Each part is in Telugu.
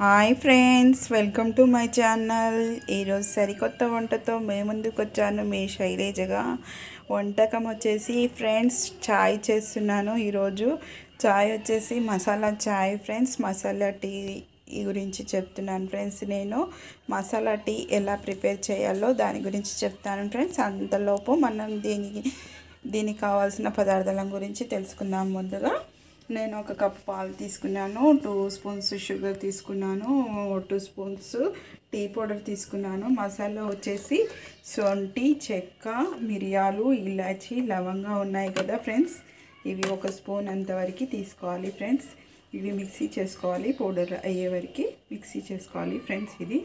hi friends welcome to my channel ఈరోజు సరికొత్త వంటతో మే ముందుకు వచ్చాను మీ శైలేజగా వంటకం వచ్చేసి ఫ్రెండ్స్ చాయ్ చేస్తున్నాను ఈరోజు చాయ్ వచ్చేసి మసాలా చాయ్ ఫ్రెండ్స్ మసాలా టీ ఈ గురించి చెప్తున్నాను ఫ్రెండ్స్ నేను మసాలా టీ ఎలా ప్రిపేర్ చేయాలో దాని గురించి చెప్తాను ఫ్రెండ్స్ అంతలోపు మనం దీనికి దీనికి కావాల్సిన పదార్థాల గురించి తెలుసుకుందాం ముందుగా నేను ఒక కప్ పాలు తీసుకున్నాను టూ స్పూన్స్ షుగర్ తీసుకున్నాను టూ స్పూన్స్ టీ పౌడర్ తీసుకున్నాను మసాలా వచ్చేసి సొంటి చెక్క మిరియాలు ఇలాచి లవంగా ఉన్నాయి కదా ఫ్రెండ్స్ ఇవి ఒక స్పూన్ అంతవరకు తీసుకోవాలి ఫ్రెండ్స్ ఇవి మిక్సీ చేసుకోవాలి పౌడర్ అయ్యే వరకు మిక్సీ చేసుకోవాలి ఫ్రెండ్స్ ఇది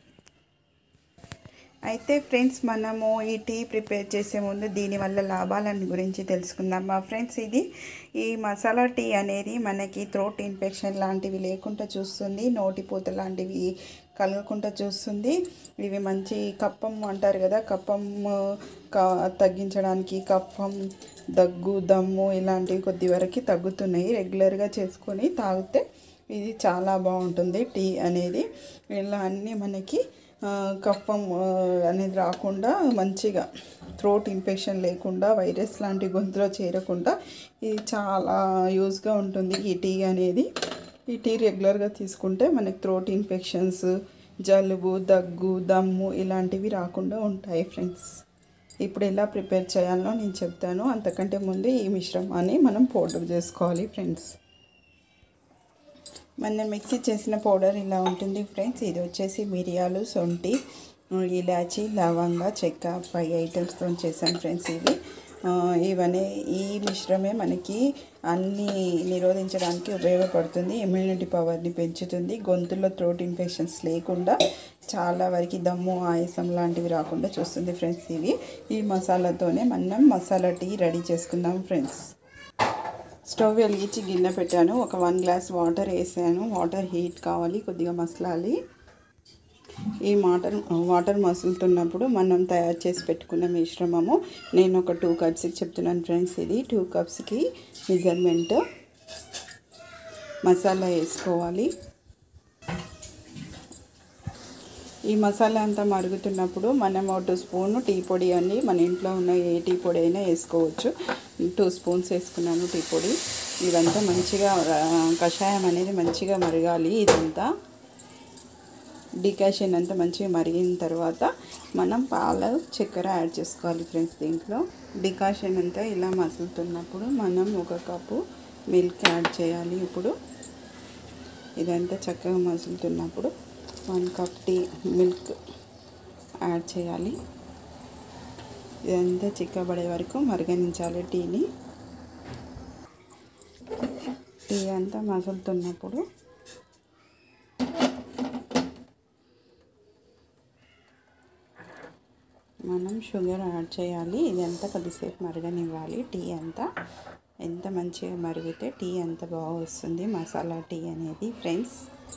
అయితే ఫ్రెండ్స్ మనము ఈ టీ ప్రిపేర్ చేసే ముందు దీనివల్ల లాభాలని గురించి తెలుసుకుందాం మా ఫ్రెండ్స్ ఇది ఈ మసాలా టీ అనేది మనకి థ్రోట్ ఇన్ఫెక్షన్ లాంటివి లేకుండా చూస్తుంది నోటిపూత లాంటివి కలగకుండా చూస్తుంది ఇవి మంచి కప్పం అంటారు కదా కప్పం తగ్గించడానికి కప్పం దగ్గు దమ్ము ఇలాంటివి కొద్ది వరకు తగ్గుతున్నాయి రెగ్యులర్గా చేసుకొని తాగితే ఇది చాలా బాగుంటుంది టీ అనేది ఇలా అన్నీ మనకి కఫం అనేది రాకుండా మంచిగా థ్రోట్ ఇన్ఫెక్షన్ లేకుండా వైరస్ లాంటి గొంతులో చేరకుండా ఇది చాలా యూస్గా ఉంటుంది ఈ టీ అనేది ఈ టీ రెగ్యులర్గా తీసుకుంటే మనకి థ్రోట్ ఇన్ఫెక్షన్స్ జలుబు దగ్గు దమ్ము ఇలాంటివి రాకుండా ఉంటాయి ఫ్రెండ్స్ ఇప్పుడు ఎలా ప్రిపేర్ చేయాలో నేను చెప్తాను అంతకంటే ముందు ఈ మిశ్రమాన్ని మనం పౌడర్ చేసుకోవాలి ఫ్రెండ్స్ మన మిక్సీ చేసిన పౌడర్ ఇలా ఉంటుంది ఫ్రెండ్స్ ఇది వచ్చేసి మిరియాలు సొంటి ఇలాచి లవంగా చెక్క ఫైవ్ ఐటమ్స్తో చేశాను ఫ్రెండ్స్ ఇవి ఇవన్నీ ఈ మిశ్రమే మనకి అన్ని నిరోధించడానికి ఉపయోగపడుతుంది ఇమ్యూనిటీ పవర్ని పెంచుతుంది గొంతులో థ్రోట్ ఇన్ఫెక్షన్స్ లేకుండా చాలా వరకు దమ్ము ఆయాసం లాంటివి రాకుండా చూస్తుంది ఫ్రెండ్స్ ఇవి ఈ మసాలాతోనే మనం మసాలా టీ రెడీ చేసుకుందాం ఫ్రెండ్స్ స్టవ్ వెలిగించి గిన్నె పెట్టాను ఒక వన్ గ్లాస్ వాటర్ వేసాను వాటర్ హీట్ కావాలి కొద్దిగా మసలాలి ఈ వాటర్ వాటర్ మసులుతున్నప్పుడు మనం తయారు చేసి పెట్టుకున్న మిశ్రమము నేను ఒక టూ కప్స్కి చెప్తున్నాను ఫ్రెండ్స్ ఇది టూ కప్స్కి మెజర్మెంట్ మసాలా వేసుకోవాలి ఈ మసాలా అంతా మరుగుతున్నప్పుడు మనం ఒక టూ స్పూన్ టీ పొడి అని మన ఇంట్లో ఉన్న ఏ టీ పొడి అయినా వేసుకోవచ్చు టూ స్పూన్స్ వేసుకున్నాను టీ పొడి ఇదంతా మంచిగా కషాయం అనేది మంచిగా మరగాలి ఇదంతా డికాషన్ అంతా మంచిగా మరిగిన తర్వాత మనం పాల చక్కెర యాడ్ చేసుకోవాలి ఫ్రెండ్స్ దీంట్లో డికాషన్ అంతా ఇలా మసులుతున్నప్పుడు మనం ఒక కప్పు మిల్క్ యాడ్ చేయాలి ఇప్పుడు ఇదంతా చక్కగా మసులుతున్నప్పుడు one cup tea milk add చేయాలి ఇదంతా చిక్కబడే వరకు మరగనించాలి టీని టీ అంతా మసులుతున్నప్పుడు మనం షుగర్ యాడ్ చేయాలి ఇదంతా కొద్దిసేపు మరగనివ్వాలి టీ అంతా ఎంత మంచిగా మరిగితే టీ అంత బాగా వస్తుంది మసాలా టీ అనేది ఫ్రెండ్స్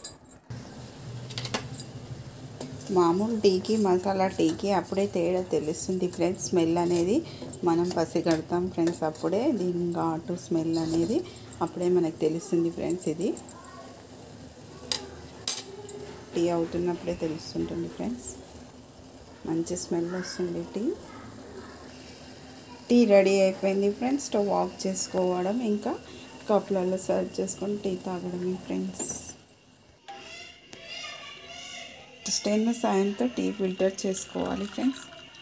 మామూలు టీకి మసాలా టీకి అప్పుడే తేడా తెలుస్తుంది ఫ్రెండ్స్ స్మెల్ అనేది మనం పసిగడతాం ఫ్రెండ్స్ అప్పుడే దీని ఘాటు స్మెల్ అనేది అప్పుడే మనకు తెలుస్తుంది ఫ్రెండ్స్ ఇది టీ అవుతున్నప్పుడే తెలుస్తుంటుంది ఫ్రెండ్స్ మంచి స్మెల్ వస్తుంది టీ టీ రెడీ అయిపోయింది ఫ్రెండ్స్ స్టవ్ ఆఫ్ చేసుకోవడం ఇంకా కప్లలో సర్వ్ చేసుకొని టీ తాగడమే ఫ్రెండ్స్ స్టెయిన్ సాయంతో టీ ఫిల్టర్ చేసుకోవాలి ఫ్రెండ్స్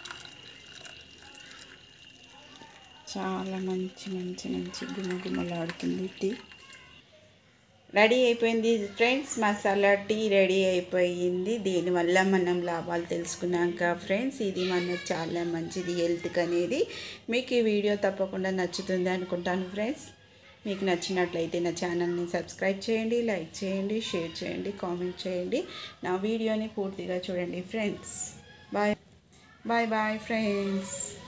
చాలా మంచి మంచి మంచి గుమగుమలాడుతుంది టీ రెడీ అయిపోయింది ఫ్రెండ్స్ మసాలా టీ రెడీ అయిపోయింది దీనివల్ల మనం లాభాలు తెలుసుకున్నాక ఫ్రెండ్స్ ఇది మనకు చాలా మంచిది హెల్త్కి అనేది మీకు ఈ వీడియో తప్పకుండా నచ్చుతుంది అనుకుంటాను ఫ్రెండ్స్ మీకు నచ్చినట్లయితే నా ఛానల్ని సబ్స్క్రైబ్ చేయండి లైక్ చేయండి షేర్ చేయండి కామెంట్ చేయండి నా వీడియోని పూర్తిగా చూడండి friends bye bye bye friends